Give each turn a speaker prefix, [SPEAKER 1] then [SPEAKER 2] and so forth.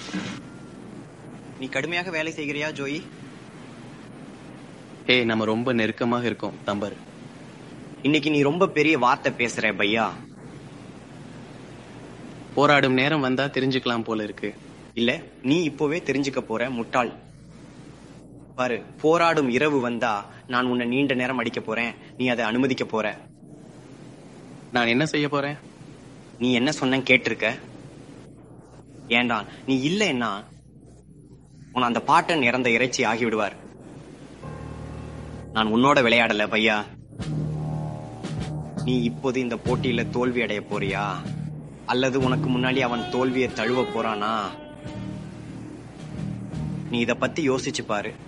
[SPEAKER 1] நீ கடுமையாக வேலை செய்கிறியா ஜோயி
[SPEAKER 2] ஏய் நம்ம ரொம்ப நெருக்கமாக இருக்கோம் தம்பர்
[SPEAKER 1] இன்னைக்கு நீ ரொம்ப பெரிய வார்த்தை பேசுற பையா
[SPEAKER 2] போராடும் நேரம் வந்தா தெரிஞ்சுக்கலாம் போல இருக்கு
[SPEAKER 1] இல்ல நீ இப்போவே தெரிஞ்சுக்க போற முட்டாள் பாரு போராடும் இரவு வந்தா நான் உன்னை நீண்ட நேரம் அடிக்க போறேன் நீ அதை அனுமதிக்க போற
[SPEAKER 2] நான் என்ன செய்ய போறேன்
[SPEAKER 1] நீ என்ன சொன்ன கேட்டிருக்க ஏண்டா நீ இல்லைன்னா உன் அந்த பாட்டன் இறந்த இறைச்சி ஆகிவிடுவார் நான் உன்னோட விளையாடல பையா நீ இப்போது இந்த போட்டியில தோல்வி அடைய போறியா அல்லது உனக்கு முன்னாடி அவன் தோல்வியை தழுவ போறானா நீ இத பத்தி யோசிச்சு பாரு